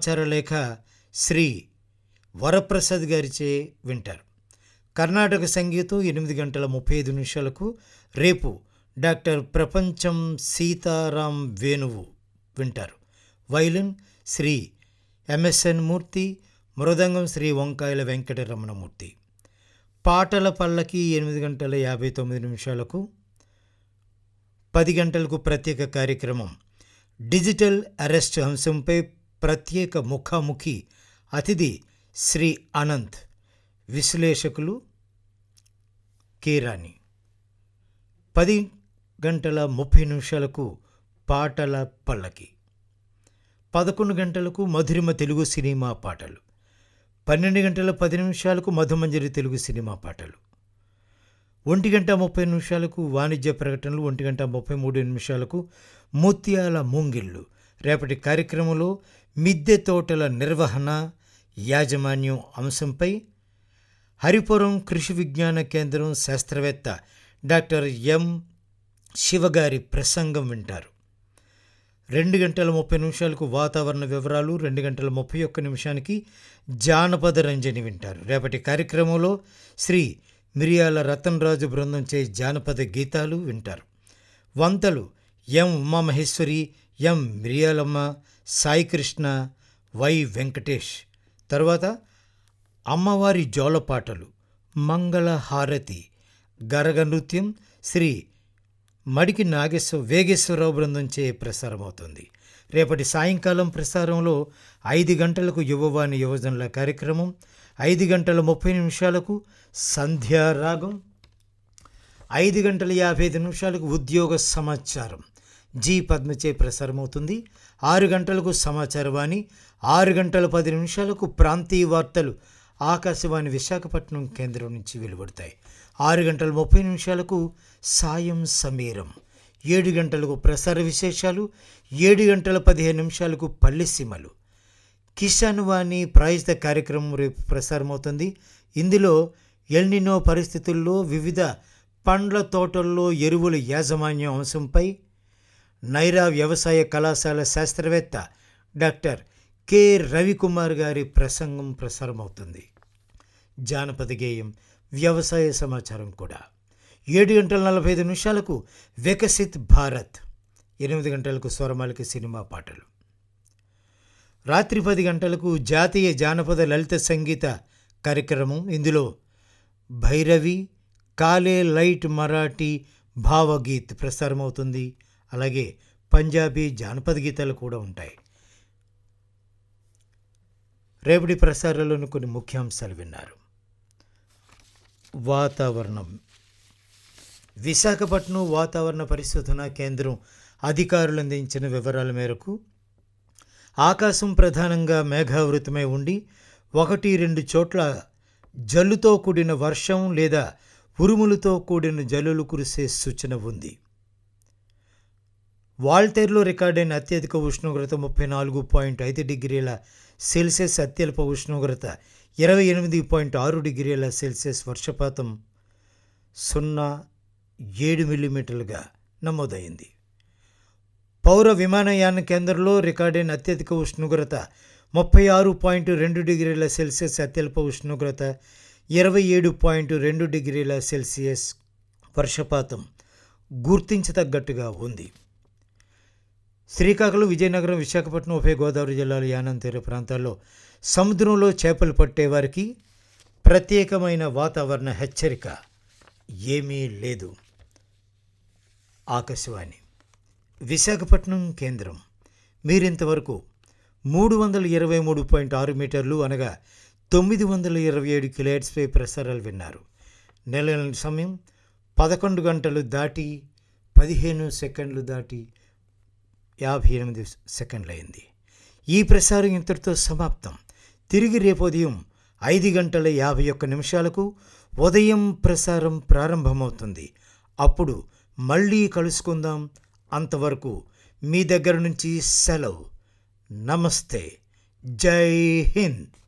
సమాచార లేఖ శ్రీ వరప్రసాద్ గారిచే వింటారు కర్ణాటక సంగీతం ఎనిమిది గంటల ముప్పై ఐదు నిమిషాలకు రేపు డాక్టర్ ప్రపంచం సీతారాం వేణువు వింటారు వైలిన్ శ్రీ ఎంఎస్ఎన్ మూర్తి మృదంగం శ్రీ వంకాయల వెంకటరమణమూర్తి పాటల పల్లకి ఎనిమిది గంటల యాభై తొమ్మిది నిమిషాలకు పది గంటలకు ప్రత్యేక కార్యక్రమం డిజిటల్ అరెస్ట్ అంశంపై ప్రత్యేక ముఖాముఖి అతిథి శ్రీ అనంత్ విశ్లేషకులు కేరాని పది గంటల ముప్పై నిమిషాలకు పాటల పల్లకి పదకొండు గంటలకు మధురిమ తెలుగు సినిమా పాటలు పన్నెండు గంటల పది నిమిషాలకు మధుమంజరి తెలుగు సినిమా పాటలు ఒంటి గంట ముప్పై నిమిషాలకు వాణిజ్య ప్రకటనలు ఒంటి గంట ముప్పై మూడు నిమిషాలకు ముత్యాల మూంగిళ్ళు రేపటి కార్యక్రమంలో మిద్దె తోటల నిర్వహణ యాజమాన్యం అంశంపై హరిపురం కృషి విజ్ఞాన కేంద్రం శాస్త్రవేత్త డాక్టర్ ఎం శివగారి ప్రసంగం వింటారు రెండు గంటల ముప్పై నిమిషాలకు వాతావరణ వివరాలు రెండు గంటల ముప్పై ఒక్క నిమిషానికి జానపద రంజని వింటారు రేపటి కార్యక్రమంలో శ్రీ మిరియాల రతన్రాజు బృందం చే జానపద గీతాలు వింటారు వంతలు M Umamaheswari M Miriyalamma Saikrishna Y Venkatesh తర్వాత అమ్మవారి జోలపాటలు మంగళ హారతి గరగ నృత్యం శ్రీ మడికి నాగేశ్వర వేగేశ్వరరావు బృందం చే ప్రసారమవుతుంది రేపటి సాయంకాలం ప్రసారంలో ఐదు గంటలకు యువవాణి యువజనుల కార్యక్రమం ఐదు గంటల ముప్పై నిమిషాలకు సంధ్యారాగం ఐదు గంటల యాభై ఐదు నిమిషాలకు ఉద్యోగ సమాచారం జీ పద్మచే ప్రసారమవుతుంది ఆరు గంటలకు సమాచారవాణి ఆరు గంటల పది నిమిషాలకు ప్రాంతీయ వార్తలు ఆకాశవాణి విశాఖపట్నం కేంద్రం నుంచి వెలువడతాయి ఆరు గంటల ముప్పై నిమిషాలకు సాయం సమీరం ఏడు గంటలకు ప్రసార విశేషాలు ఏడు గంటల పదిహేను నిమిషాలకు పల్లె సీమలు కిసాన్ వాణి ప్రాయోజిత కార్యక్రమం రేపు ప్రసారమవుతుంది ఇందులో ఎల్నినో పరిస్థితుల్లో వివిధ పండ్ల తోటల్లో ఎరువుల యాజమాన్యం అంశంపై నైరా వ్యవసాయ కళాశాల శాస్త్రవేత్త డాక్టర్ కె రవికుమార్ గారి ప్రసంగం ప్రసారమవుతుంది జానపద గేయం వ్యవసాయ సమాచారం కూడా ఏడు గంటల నలభై ఐదు నిమిషాలకు వికసిత్ భారత్ ఎనిమిది గంటలకు స్వరమాలిక సినిమా పాటలు రాత్రి పది గంటలకు జాతీయ జానపద లలిత సంగీత కార్యక్రమం ఇందులో భైరవి కాలే లైట్ మరాఠీ భావగీత్ ప్రసారమవుతుంది అలాగే పంజాబీ జానపద గీతాలు కూడా ఉంటాయి రేపటి ప్రసారాల్లోని కొన్ని ముఖ్యాంశాలు విన్నారు వాతావరణం విశాఖపట్నం వాతావరణ పరిశోధన కేంద్రం అధికారులు అందించిన వివరాల మేరకు ఆకాశం ప్రధానంగా మేఘావృతమై ఉండి ఒకటి రెండు చోట్ల జల్లుతో కూడిన వర్షం లేదా ఉరుములతో కూడిన జల్లులు కురిసే సూచన ఉంది వాల్టేర్లో రికార్డైన అత్యధిక ఉష్ణోగ్రత ముప్పై నాలుగు పాయింట్ ఐదు డిగ్రీల సెల్సియస్ అత్యల్ప ఉష్ణోగ్రత ఇరవై ఎనిమిది పాయింట్ ఆరు డిగ్రీల సెల్సియస్ వర్షపాతం సున్నా ఏడు మిల్లీమీటర్లుగా నమోదైంది పౌర విమానయాన కేంద్రంలో రికార్డైన అత్యధిక ఉష్ణోగ్రత ముప్పై ఆరు పాయింట్ రెండు డిగ్రీల సెల్సియస్ అత్యల్ప ఉష్ణోగ్రత ఇరవై ఏడు పాయింట్ రెండు డిగ్రీల సెల్సియస్ వర్షపాతం గుర్తించదగ్గట్టుగా ఉంది శ్రీకాకుళం విజయనగరం విశాఖపట్నం ఉభయ గోదావరి జిల్లాల యానం తీర ప్రాంతాల్లో సముద్రంలో చేపలు పట్టే వారికి ప్రత్యేకమైన వాతావరణ హెచ్చరిక ఏమీ లేదు ఆకాశవాణి విశాఖపట్నం కేంద్రం మీరింతవరకు మూడు వందల ఇరవై మూడు పాయింట్ ఆరు మీటర్లు అనగా తొమ్మిది వందల ఇరవై ఏడు కిలోహెట్స్పై ప్రసారాలు విన్నారు నెల సమయం పదకొండు గంటలు దాటి పదిహేను సెకండ్లు దాటి యాభై ఎనిమిది సెకండ్లు అయింది ఈ ప్రసారం ఇంతటితో సమాప్తం తిరిగి రేపు ఉదయం ఐదు గంటల యాభై ఒక్క నిమిషాలకు ఉదయం ప్రసారం ప్రారంభమవుతుంది అప్పుడు మళ్ళీ కలుసుకుందాం అంతవరకు మీ దగ్గర నుంచి సెలవు నమస్తే జై హింద్